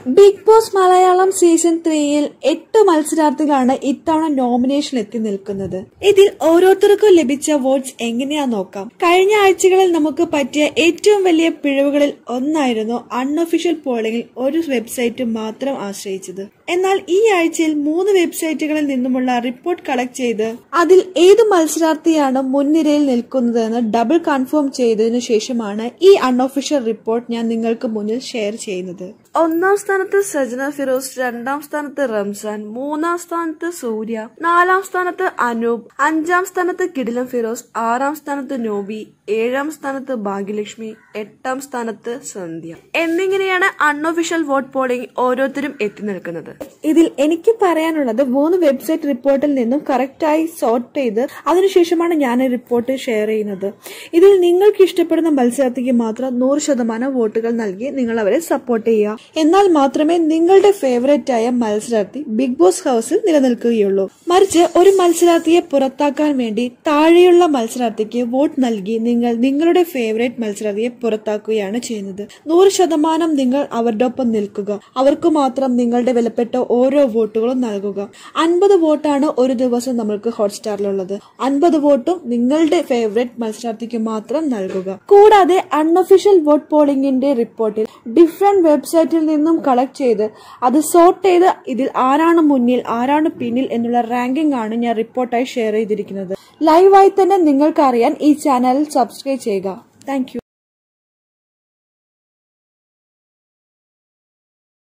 big boss Malayalam season ത്രീയിൽ എട്ട് മത്സരാർത്ഥികളാണ് ഇത്തവണ നോമിനേഷൻ എത്തി നിൽക്കുന്നത് ഇതിൽ ഓരോരുത്തർക്കും ലഭിച്ച വോട്ട്സ് എങ്ങനെയാ നോക്കാം കഴിഞ്ഞ ആഴ്ചകളിൽ നമുക്ക് പറ്റിയ ഏറ്റവും വലിയ പിഴവുകളിൽ ഒന്നായിരുന്നു അൺഒഫീഷ്യൽ പോളിംഗിൽ ഒരു വെബ്സൈറ്റ് മാത്രം ആശ്രയിച്ചത് എന്നാൽ ഈ ആഴ്ചയിൽ മൂന്ന് വെബ്സൈറ്റുകളിൽ നിന്നുമുള്ള റിപ്പോർട്ട് കളക്ട് ചെയ്ത് അതിൽ ഏത് മത്സരാർത്ഥിയാണ് മുൻനിരയിൽ നിൽക്കുന്നതെന്ന് ഡബിൾ കൺഫേം ചെയ്തതിനു ശേഷമാണ് ഈ അൺഒഫീഷ്യൽ റിപ്പോർട്ട് ഞാൻ നിങ്ങൾക്ക് മുന്നിൽ ഷെയർ ചെയ്യുന്നത് ഒന്നാം സ്ഥാനത്ത് സജന ഫിറോസ് രണ്ടാം സ്ഥാനത്ത് റംസാൻ മൂന്നാം സ്ഥാനത്ത് സൂര്യ നാലാം സ്ഥാനത്ത് അനൂപ് അഞ്ചാം സ്ഥാനത്ത് കിടിലം ഫിറോസ് ആറാം സ്ഥാനത്ത് നോബി ഏഴാം സ്ഥാനത്ത് ഭാഗ്യലക്ഷ്മി എട്ടാം സ്ഥാനത്ത് സന്ധ്യ എന്നിങ്ങനെയാണ് അൺഒഫീഷ്യൽ വോട്ട് പോളിംഗ് ഓരോരുത്തരും എത്തി നിൽക്കുന്നത് ഇതിൽ എനിക്ക് പറയാനുള്ളത് മൂന്ന് വെബ്സൈറ്റ് റിപ്പോർട്ടിൽ നിന്നും കറക്റ്റായി സോർട്ട് ചെയ്ത് അതിനുശേഷമാണ് ഞാൻ ഈ റിപ്പോർട്ട് ഷെയർ ചെയ്യുന്നത് ഇതിൽ നിങ്ങൾക്ക് ഇഷ്ടപ്പെടുന്ന മത്സരാർത്ഥിക്ക് മാത്രം നൂറ് ശതമാനം വോട്ടുകൾ നൽകി നിങ്ങൾ അവരെ സപ്പോർട്ട് ചെയ്യുക എന്നാൽ മാത്രമേ നിങ്ങളുടെ ഫേവറേറ്റ് ആയ മത്സരാർത്ഥി ബിഗ് ബോസ് ഹൗസിൽ നിലനിൽക്കുകയുള്ളൂ മറിച്ച് ഒരു മത്സരാർത്ഥിയെ പുറത്താക്കാൻ വേണ്ടി താഴെയുള്ള മത്സരാർത്ഥിക്ക് വോട്ട് നൽകി നിങ്ങൾ നിങ്ങളുടെ ഫേവറേറ്റ് മത്സരാർത്ഥിയെ പുറത്താക്കുകയാണ് ചെയ്യുന്നത് നൂറ് ശതമാനം നിങ്ങൾ അവരുടെ ഒപ്പം നിൽക്കുക അവർക്ക് മാത്രം നിങ്ങളുടെ വിലപ്പെട്ട ഓരോ വോട്ടുകളും നൽകുക അൻപത് വോട്ടാണ് ഒരു ദിവസം നമ്മൾക്ക് ഹോട്ട്സ്റ്റാറിലുള്ളത് അൻപത് വോട്ടും നിങ്ങളുടെ ഫേവറേറ്റ് മത്സരാർത്ഥിക്ക് മാത്രം നൽകുക കൂടാതെ അൺഒഫീഷ്യൽ വോട്ട് പോളിംഗിന്റെ റിപ്പോർട്ടിൽ ഡിഫറെന്റ് വെബ്സൈറ്റിൽ നിന്നും കളക്ട് ചെയ്ത് അത് സോർട്ട് ചെയ്ത് ഇതിൽ ആരാണ് മുന്നിൽ ആരാണ് പിന്നിൽ എന്നുള്ള റാങ്കിംഗ് ആണ് ഞാൻ റിപ്പോർട്ടായി ഷെയർ ചെയ്തിരിക്കുന്നത് ലൈവായി തന്നെ നിങ്ങൾക്ക് അറിയാൻ ഈ ചാനൽ സബ്സ്ക്രൈബ് ചെയ്യുക താങ്ക്